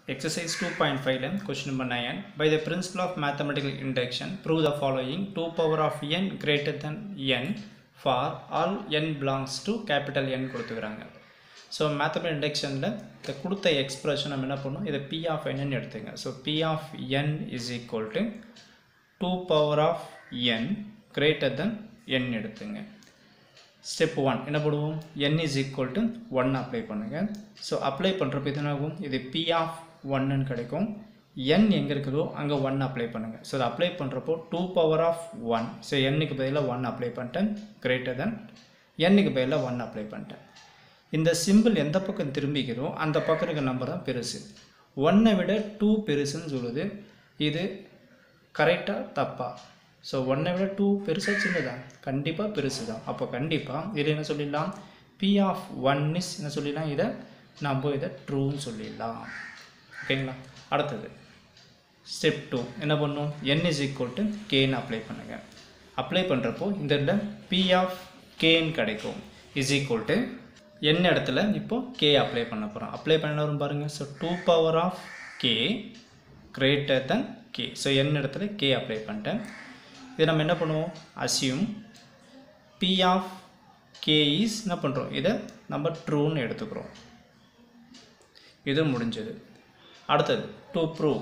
Exercise 2.5 ல question number 9 by the principle of mathematical induction prove the following 2 power of n greater than n for all n belongs to capital N கொடுத்துக்கிறாங்க so mathematic இண்டக்ஷனில் இந்த கொடுத்த expression நம்ம என்ன பண்ணோம் இதை B of என்னன்னு எடுத்துங்க so P of N is equal to two power of N greater than N எடுத்துங்க ஸ்டெப் ஒன் என்ன பண்ணுவோம் n is equal to one apply பண்ணுங்கள் ஸோ அப்ளை பண்ணுறப்ப இது என்னாகும் இது பி ஆஃப் ஒன்னுன்னு கிடைக்கும் n எங்கே இருக்குதோ அங்கே ஒன் அப்ளை பண்ணுங்கள் ஸோ அதை அப்ளை பண்ணுறப்போ two power of one so எண்ணுக்கு பதிலாக ஒன் அப்ளை பண்ணிட்டேன் கிரேட்டர் தென் எண்ணுக்கு பதிலாக ஒன் அப்ளை பண்ணிட்டேன் இந்த சிம்பிள் எந்த பக்கம் திரும்பிக்கிறதோ அந்த பக்கம் இருக்க நம்பர் தான் பெருசு ஒன்னை விட டூ பெருசுன்னு சொல்லுது இது கரெக்டாக தப்பா ஸோ ஒன்னை விட டூ பெருசாக சின்னதா கண்டிப்பாக பெருசு தான் அப்போ கண்டிப்பாக இதில் என்ன சொல்லிடலாம் பி ஆஃப் ஒன் இஸ் என்ன சொல்லிடலாம் இதை நம்ம இதை ட்ரூன்னு சொல்லிடலாம் ஓகேங்களா அடுத்தது ஸ்டெப் டூ என்ன பண்ணும் என் இஸ் ஈக்குவல் டு கேன்னு அப்ளை பண்ணுங்கள் அப்ளை பண்ணுறப்போ இந்த இடத்துல பி ஆஃப் கேன்னு கிடைக்கும் இஸ் ஈக்குவல் டு என்ன இடத்துல இப்போ கே அப்ளை பண்ண போகிறோம் அப்ளை பண்ண வரும் பாருங்கள் so two power of K greater than K so என்ன இடத்துல கே அப்ளை பண்ணிட்டேன் இது நம்ம என்ன பண்ணுவோம் assume P of K is என்ன பண்ணுறோம் இதை நம்ம ட்ரூன்னு எடுத்துக்கிறோம் இது முடிஞ்சது அடுத்தது டு ப்ரூவ்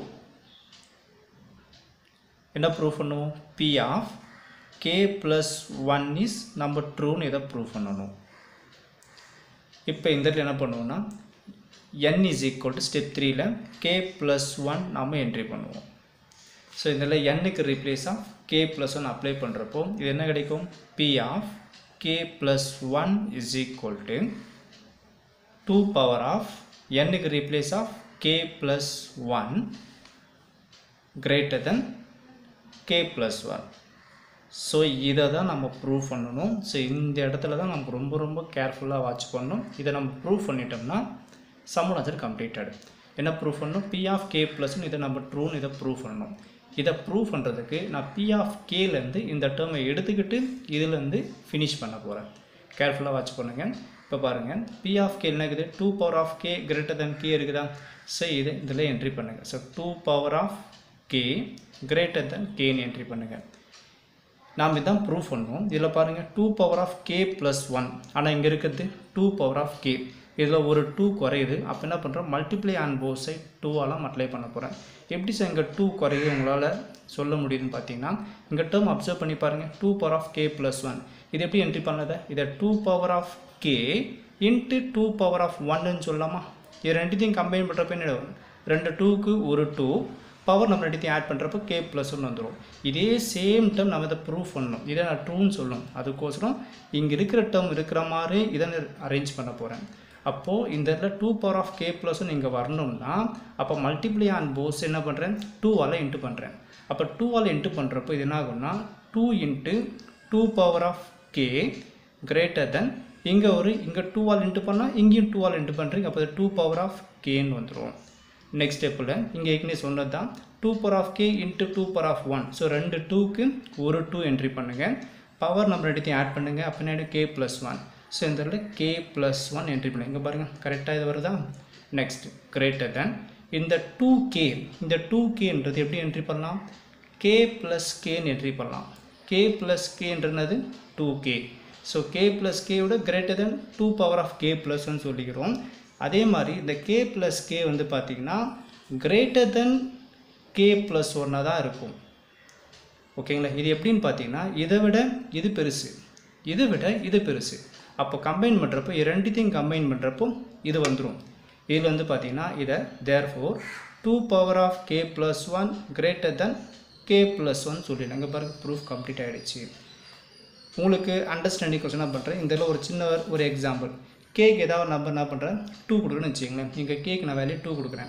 என்ன ப்ரூவ் பண்ணுவோம் P of K plus one is நம்ம ட்ரூன்னு இதை ப்ரூவ் பண்ணணும் இப்போ இந்த இடத்துல என்ன பண்ணுவோம்னா N is equal to step த்ரீல கே ப்ளஸ் ஒன் நம்ம என்ட்ரி பண்ணுவோம் ஸோ இதில் எண்ணுக்கு replace of K plus one apply பண்ணுறப்போ இது என்ன கிடைக்கும் P of K plus one is equal to two power of எண்ணுக்கு replace of K plus one greater than K plus one so இதை தான் நம்ம ப்ரூவ் பண்ணணும் ஸோ இந்த இடத்துல தான் நம்ம ரொம்ப ரொம்ப கேர்ஃபுல்லாக வாட்ச் பண்ணணும் இதை நம்ம ப்ரூவ் பண்ணிட்டோம்னா சம்மன் ஆன்சர் கம்ப்ளீட்டட் என்ன ப்ரூவ் பண்ணணும் பி ஆஃப் கே ப்ளஸ்னு இதை நம்ம ட்ரூன்னு இதை ப்ரூவ் பண்ணணும் இதை ப்ரூவ் பண்ணுறதுக்கு நான் பி ஆஃப் கேலேருந்து இந்த டேர்மை எடுத்துக்கிட்டு இதுலேருந்து ஃபினிஷ் பண்ண போகிறேன் கேர்ஃபுல்லாக வாட்ச் பண்ணுங்கள் இப்போ பாருங்கள் பி ஆஃப் கே என்ன இருக்குது two power of K greater than K இருக்குதா ஸோ இது இதில் என்ட்ரி பண்ணுங்கள் so two power of K greater than கேன்னு என்ட்ரி பண்ணுங்கள் நாம் இதான் ப்ரூவ் பண்ணுவோம் இதில் பாருங்கள் two power of K plus one ஆனால் இங்கே இருக்கிறது டூ பவர் ஆஃப் கே இதில் ஒரு டூ குறையுது அப்போ என்ன பண்ணுறோம் மல்டிப்ளை ஆன் போத் சைட் டூவாலாம் மல்டிப்ளை பண்ண போகிறேன் எப்படி சார் இங்கே டூ குறையுது உங்களால் சொல்ல முடியுதுன்னு பார்த்தீங்கன்னா இங்கே டேர்ம் அப்சர்வ் பண்ணி பாருங்கள் two power of K plus one இது எப்படி என்ட்ரி பண்ணதை இதை two power of K into two power of ஒன்னு சொல்லலாமா இது ரெண்டுத்தையும் கம்பைன் பண்ணுறப்ப என்ன வரும் ரெண்டு டூக்கு ஒரு டூ பவர் நம்ம ரெண்டுத்தையும் ஆட் பண்ணுறப்போ கே ப்ளஸ் ஒன்று வந்துடும் இதே சேம் டேர்ம் நம்ம இதை ப்ரூவ் பண்ணணும் இதை நான் ட்ரூன்னு சொல்லணும் அதுக்கோசரம் இங்கே இருக்கிற டேர்ம் இருக்கிற மாதிரி இதை அரேஞ்ச் பண்ண போகிறேன் அப்போது இந்த இடத்துல டூ பவர் ஆஃப் கே ப்ளஸ்ன்னு இங்கே வரணும்னா அப்போ மல்டிப்ளை ஆன் போஸ் என்ன பண்ணுறேன் டூவால் இன்ட்டு பண்ணுறேன் அப்போ டூவால் இன்ட்டு பண்ணுறப்போ இது என்ன ஆகும்னா two into two power of K greater than இங்கே ஒரு இங்கே டூவால் இன்ட்டு பண்ணால் இங்கேயும் டூவால் இன்ட்டு பண்ணுறீங்க அப்போ டூ பவர் ஆஃப் கேன்னு வந்துடும் நெக்ஸ்ட் ஸ்டெப்பில் இங்கே ஏற்கனவே சொன்னது தான் two power of K into two power of one so ரெண்டு டூக்கு ஒரு டூ என்ட்ரி பண்ணுங்கள் பவர் நம்ம ரெண்டுத்தையும் ஆட் பண்ணுங்கள் அப்படின்னா கே ப்ளஸ் ஒன் ஸோ இந்த இடத்துல கே ப்ளஸ் ஒன் என்ட்ரி பண்ணுங்க இங்கே பாருங்கள் கரெக்டாக இது வருதா நெக்ஸ்ட் கிரேட்டர் தென் இந்த டூ கே இந்த டூ கேன்றது எப்படி என்ட்ரி பண்ணலாம் கே ப்ளஸ் கேன்னு என்ட்ரி பண்ணலாம் கே ப்ளஸ் கேன்றது two K so K plus கேயோட greater than two power of K ப்ளஸ்ன்னு சொல்லிக்கிறோம் அதே மாதிரி இந்த கே ப்ளஸ் கே வந்து பார்த்திங்கன்னா கிரேட்டர் தென் கே ப்ளஸ் ஒன்னாக தான் இருக்கும் ஓகேங்களா இது எப்படின்னு பார்த்தீங்கன்னா இதை விட இது பெருசு இதை விட இது பெருசு அப்போ கம்பைன் பண்ணுறப்போ ரெண்டுத்தையும் கம்பைன் பண்ணுறப்போ இது வந்துடும் இதில் வந்து பார்த்தீங்கன்னா இதை therefore two power of K plus one greater than K plus one சொல்லிடுங்க பாருங்கள் ப்ரூஃப் கம்ப்ளீட் ஆகிடுச்சு உங்களுக்கு அண்டர்ஸ்டாண்டிங் கொஸ்டினாக பண்ணுறேன் இதில் ஒரு சின்ன ஒரு எக்ஸாம்பிள் கேக்கு ஏதாவது நம்பர் என்ன பண்ணுறேன் டூ கொடுக்குறேன்னு வச்சுக்கங்களேன் இங்கே கேக்கு நான் வேல்யூ டூ கொடுக்குறேன்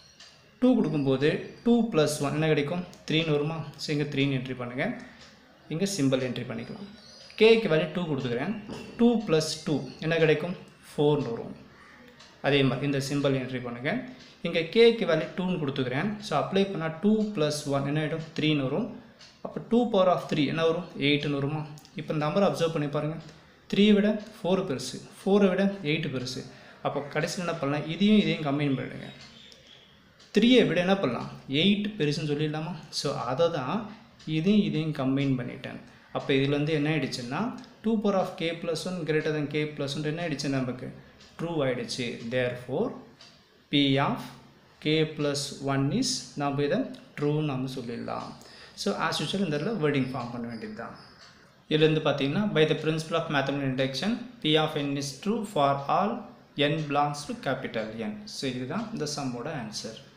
டூ கொடுக்கும்போது டூ ப்ளஸ் ஒன் என்ன கிடைக்கும் த்ரீன்னு வருமா ஸோ இங்கே த்ரீன்னு என்ட்ரி பண்ணுங்கள் இங்கே சிம்பிள் என்ட்ரி பண்ணிக்கலாம் கேக்கு வேல்யூ டூ கொடுத்துக்கிறேன் டூ ப்ளஸ் டூ என்ன கிடைக்கும் ஃபோர்னு வரும் அதே மாதிரி இந்த சிம்பிள் என்ட்ரி பண்ணுங்கள் இங்கே கேக்கு வேல்யூ டூன்னு கொடுத்துக்கிறேன் ஸோ அப்ளை பண்ணால் டூ ப்ளஸ் ஒன் என்ன ஆகிடும் த்ரீன்னு வரும் அப்போ டூ பவர் ஆஃப் த்ரீ என்ன வரும் எயிட்டுன்னு வருமா இப்போ இந்த நம்பரை அப்சர்வ் பண்ணி பாருங்கள் த்ரீயை விட ஃபோர் பெருசு ஃபோரை விட எயிட்டு பெருசு அப்போ கடைசியில் என்ன பண்ணலாம் இதையும் இதையும் கம்பைன் பண்ணிடுங்க த்ரீயை விட என்ன பண்ணலாம் எயிட் பெருசுன்னு சொல்லிடலாமா ஸோ அதை தான் இதையும் இதையும் கம்பைன் பண்ணிட்டேன் அப்போ இதில் வந்து என்ன ஆயிடுச்சுன்னா two power of K plus one greater than K plus one என்ன ஆயிடுச்சு நமக்கு ட்ரூ ஆயிடுச்சு therefore P of K plus one is நம்ம இதை ட்ரூன்னு நம்ம சொல்லிடலாம் ஸோ ஆஸ் யூஷுவல் இந்த இடத்துல வேர்டிங் ஃபார்ம் பண்ண வேண்டியது தான் இதுலேருந்து பார்த்தீங்கன்னா by the principle of mathematic induction P of N is true for all N belongs to capital N so இதுதான் இந்த சம்மோட ஆன்சர்